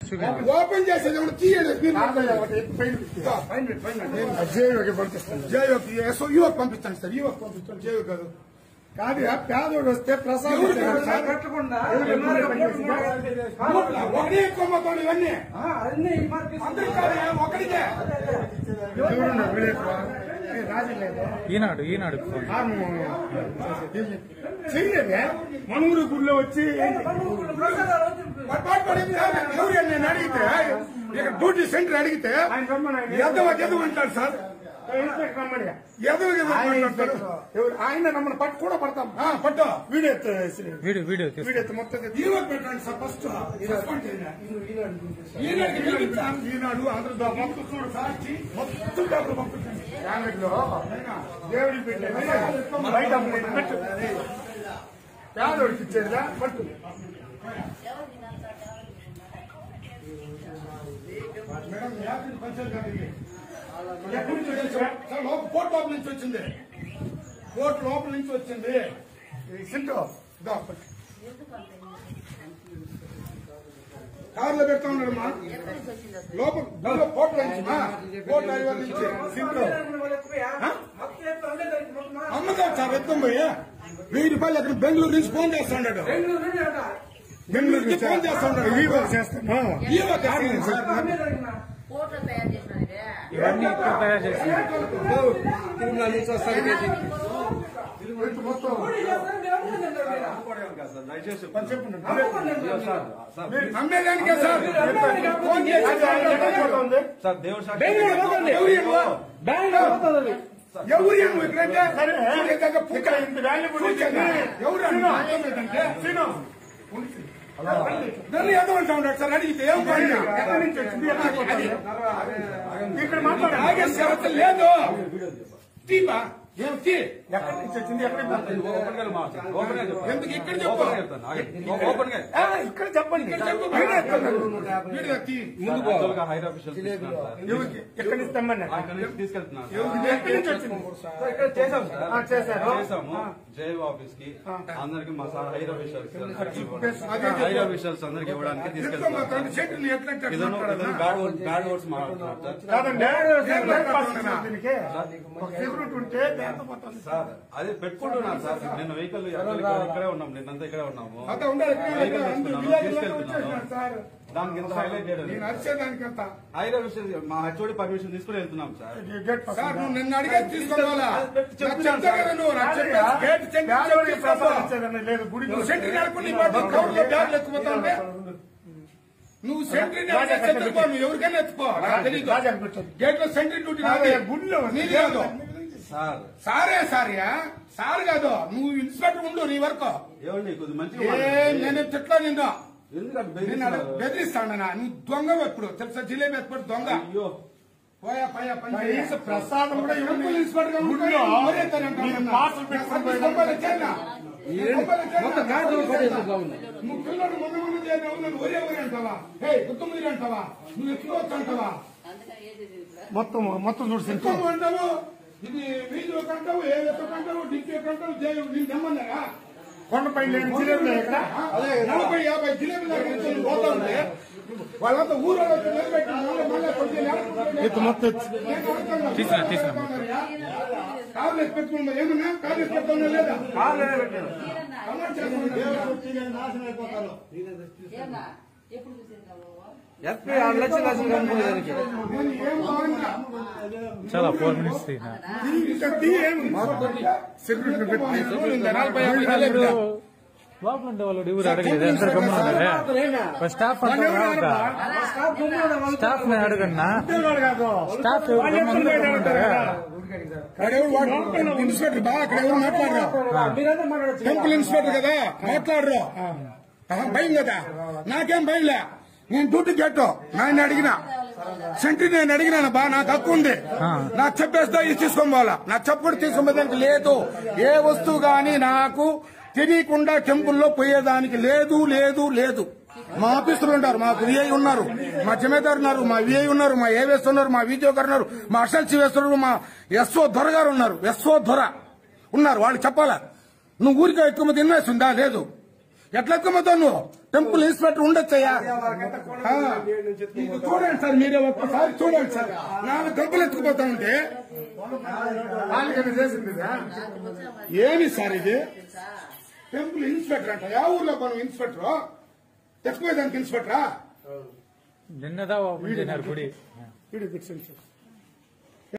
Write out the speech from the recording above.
చూపించండి ఓపెన్ చేసేది ఏమన్నా తీయండి మీరు జేయోకి పంపిస్తాను జేయోకి యువకు పంపించండి సార్ యువకు పంపించండి జేయో కాదు కాదు ఆ పేదోడు వస్తే ప్రసాదం ఎవరు ఇస్తారు సార్. పెట్టకుండా మూట్ల, ఒకటే ఎక్కువ మొత్తం ఇవన్నీ అన్ని ఈ మార్కెట్ అందరికి కాదు, ఒకటికే ఎవరున్నారు విలేకరు? ఏ, రాజు లేదు ఈనాడు ఈనాడు ఫోన్. చెయ్యదే మన ఊరు గుడిలో వచ్చి ఏంటి? వాడు పాటు పడింది కాదు. ఎవరు నేను అడిగితే ఇక్కడ డ్యూటీ సెంటర్ అడిగితే ఆయన రమ్మని ఆయన ఎదవ ఎదవ అంటాడు సార్ ఇన్స్పెక్టర్ రమ్మని ఎదవ ఎదవ ఆయన అంటాడు ఇన్స్పెక్టర్. ఎవరు? ఆయన నమ్మని పట్టు కూడా పడతాం ఆ, పట్టు వీడియో ఎత్తేసి. వీడియో వీడియో వీడియో తీసుకో ఎత్తి మొత్తం ఎత్తి. ఈరోజు పెట్టండి సార్ ఫస్ట్ సస్పెండ్ చేయండి. ఈనాడుకి పిలిపించాను. ఈనాడు ఆంధ్రప్రదేశ్ మొత్తం చూడు సాక్షి మొత్తం డబ్బులు పంపించండి క్యాలెండర్లో దేవుడికి పెట్టేది బయట అమ్ముకుంటే పెట్టు పేదోడికి ఇచ్చేదిరా పట్టు మేడం యాభై పంచాయతీ కాదు ఇది. ఎక్కడి నుంచి వచ్చింది సార్? సార్ లోపల కోర్టు లోపల నుంచి వచ్చింది కోర్టు లోపల నుంచి వచ్చింది ఈ సింటో ఇదో పట్టు. కారులో పెడతా ఉన్నాడు మా లోపల లోపల కోర్టు నుంచి మా. కోర్టు ఐదు నుంచి సింట్లో అమ్మగారు సార్ ఎత్తం పోయి వెయ్యి రూపాయలు అక్కడ బెంగళూరు నుంచి ఫోన్ చేస్తా ఉన్నాడు బెంగళూరు నుంచి ఫోన్ చేస్తా ఉన్నాడు వీవో చేస్తాను ఈవో కారణం సార్ కోట్లో తయారు చేసిన ఇదే ఇవన్నీ ఇక్కడ తయారు చేసింది నమ్మేదానికే సార్ ఫోన్ చేసి సార్ దేవుడు సాక్షి ఎవరు నువ్వు? ఎవరు నువ్వు ఇక్కడంటే చూడేదాకా పుక్క. ఇక్కడ ఇంత వాల్యుబుల్ చూచాను. ఎవరు అన్నా? ఏమిటంటే? నన్ను ఎంత అంటా ఉన్నాడు సార్ అడిగితే ఏం పడినా ఎక్కడి నుంచి వచ్చింది ఎక్కడికి పోతుంది? ఇక్కడ మాట్లాడండి ఆగే షరతు లేదు తీపా ఏం తీ ఎక్కడి నుంచి వచ్చింది ఎక్కడికి పోతుంది? ఓపెన్ గా మాట్లాడు. ఓపెన్ గా చెప్పు. ఎందుకు ఇక్కడ చెప్పు ఓపెన్ గా చెప్తాను. ఆగండి. ఓపెన్ గా ఆ, ఇక్కడ చెప్పండి ఇక్కడ చెప్పు వీడియో ఎత్తున్నాడు. వీడియో తీ యాక్చువల్ గా హైర్ ఆఫీషియల్ తీసుకున్నాను సార్. ఎవరికి? ఎక్కడి నుంచి తెమ్మని అక్కడి నుంచి తీసుకెళ్తున్నాను ఇది ఎక్కడి నుంచి వచ్చింది సార్, ఇక్కడ చేసాం సార్ ఆ, చేశారు. చేసాము జేఏ ఆఫీస్ కి అందరికి మా సార్ హైర్ ఆఫీషియల్స్ అదే హైర్ ఆఫీషియల్స్ అందరికి ఇవ్వడానికి ఎత్తుకో తీసుకెళ్తున్నాను మాత్రం చెట్టుని ఎట్లా ఎట్లా ఇదను ఇదను మాట్లాడాలా? బ్యాడ్ వర్డ్స్ బ్యాడ్ వర్డ్స్ మాట్లాడుతున్నారు సార్ కాదండి ఏం మాట్లాడుతున్నా? దీనికి ఒక సెక్యూరిటీ ఉంటే దేంతో పోతుంది సార్ అదే పెట్టుకుంటున్నాను సార్ నేను వెహికల్ ఇక్కడే ఉన్నాం నిన్నంతా ఇక్కడే ఉన్నాము అదే ఉండాలి ఇక్కడ వెహికల్ అందరూ తీసుకున్నాను విలేజ్లో తీసుకెళ్తున్నాను వచ్చేసినారు సార్ దానికి ఇంత హైలైట్ చేయడం నేను అరిచేదానికంత హైర్ ఆఫీషియల్ మా హెచ్ఓడి పర్మిషన్ తీసుకుని వెళ్తున్నాం సార్ గేట్ సార్ నువ్వు నిన్ను అడిగే తీసుకోవాలా చెప్పు నాకు చెప్తా కదా నువ్వు నాకు చెప్పేసి గేట్ సెంటర్ పేదోడికి చెప్పి ప్రసాదం ఇచ్చేదన్నా లేదు గుడికి నువ్వు సెంటర్ నడుపుని పాటు కౌంట్లో బ్యాగులు ఎత్తుకుపోతా ఉంటే నువ్వు సెంటర్ ఎత్తుకో నువ్వు ఎవరికైనా ఎత్తుకో నాకు తెలియదు రాజానికి వచ్చేది గేట్ లో సెంటర్ డ్యూటీ కాదయ్యా, నాదే. గుడిలో నీది కాదు సార్ సారే సారియా సార్ కాదు నువ్వు ఇన్స్పెక్టర్ ఉండు నీ వరకు ఏమండి కొద్ది మంచిగా ఏ మాట్లాడండి. నేను తిట్లా నిన్ను ఎందుకంటే నేను అడ- బెదిరిస్తున్నారు? బెదిరిస్తానా నువ్వు దొంగ ఎప్పుడు తెలుసా జిలేబీ ఎప్పుడు దొంగ అయ్యో పోయా పోయా పని చేయి. కనీస ప్రసాదం కూడా ఇవ్వండి. టెంపుల్ ఇన్స్పెక్టర్ గా ఉంటాడు. గుడిలో మరే తనంటావు మీరు అన్న. పాసులు నా పెట్టుకొని సర్వీస్ పోయినా తొంభై లక్షలేనా? తొంభై లక్షలేనా? నువ్వు పిల్లడు ముందు ముందు చేయను నువ్వు ఒరే ఒరే అంటావా హే గుత్తముదిరి అంటావా నువ్వు ఎత్తుకోవచ్చు అంటావా అందుకని వేసేది ఇప్పుడు మొత్తం మొత్తం చూడు సింటో ఎత్తుకోము అంటావు ఇది వీధిలో కంటావు ఏ ఎత్తు కంటావు డిక్కి కంటావు జైలు నేను తెమ్మన్నారా కొండపై లేని జిలేబీ ఇక్కడ అదే నలభై యాభై జిలేబీల నుంచి పోతా ఉంటే వాళ్ళంతా ఊరు వచ్చి నిలబెట్టి మళ్ళీ మళ్ళీ కొంచెం నేల ఎత్తు మొత్తం ఎత్తు. తీసిన, తీసిన. కార్లు ఎత్తి పెట్టుకున్నా ఏమన్నా కార్లు ఎత్తి పెట్టుకున్నా లేదా కమాండ్ చేస్తున్నా. ఏమన్నా ఎప్పుడు చూసేది ఎస్పీ ఆరు లక్షలు లక్షలు కనుక్కునేదానికి నేను ఏం బాగున్నా చాలా ఫోర్ మినిట్స్ తీసిన ఇంకా తీ ఏం సెక్యూరిటీ పెట్టి నలభై యాభై ఇప్పుడు లోపల ఉండే వాళ్ళు ఎవరు అడగలేదు ఎంత గమ్మున్నారే స్టాఫ్ అంతా రావద్దా స్టాఫ్ ని అడగన్నా పిల్లవాడు కాదు స్టాఫ్ ఎవరు గమ్మున ఉంటారా అక్కడ ఎవరు వాడు- ఇన్స్పెక్టర్ బాగా అక్కడ ఎవరు మాట్లాడరు మీరంతా మాట్లాడచ్చు టెంపుల్ ఇన్స్పెక్టర్ కదా మాట్లాడరు ఆహా, భయం కదా నాకేం భయంలే నేను డ్యూటీ గెట్టు నాయన అడిగిన సెంట్రీ నేను అడిగినాను బా నాకు హక్కు ఉంది నాకు చెప్పేస్తా ఇది తీసుకొని పోవాలా నాకు చెప్పకుండా తీసుకొని పోయేదానికి లేదు ఏ వస్తువు గాని నాకు తెలియకుండా టెంపుల్లో పోయేదానికి లేదు లేదు లేదు మా ఆఫీసులు ఉంటారు మా విఐ ఉన్నారు మా జమేదారు ఉన్నారు మా విఐ ఉన్నారు మా ఏవేస్ ఉన్నారు మా వీడియో గారు ఉన్నారు మా అసల్ వేస్తున్నారు మా ఎస్ఓ దొర గారు ఉన్నారు ఎస్ఓ దొర ఉన్నారు వాళ్ళు చెప్పాలా నువ్వు ఊరికే ఎక్కువ మంది ఇన్వెస్ట్ ఉందా లేదు ఎట్లా ఎత్తుకుపోతావు నువ్వు టెంపుల్ ఇన్స్పెక్టర్ ఉండొచ్చయ్యా ఆ. ఇది చూడండి సార్ మీరే ఒక్కసారి చూడండి సార్ నాలుగు డబ్బులు ఎత్తుకుపోతా ఉంటే వాళ్ళకన్నా చేసింది ఇదా? ఏమి సార్ ఇది టెంపుల్ ఇన్స్పెక్టర్ అంట యా ఊర్లో మనం ఇన్స్పెక్టర్ ఎత్తుకుపోయేదానికి ఇన్స్పెక్టరా నిన్నదా ఓపెన్ చేసినారు గుడి వీడియో పిక్చర్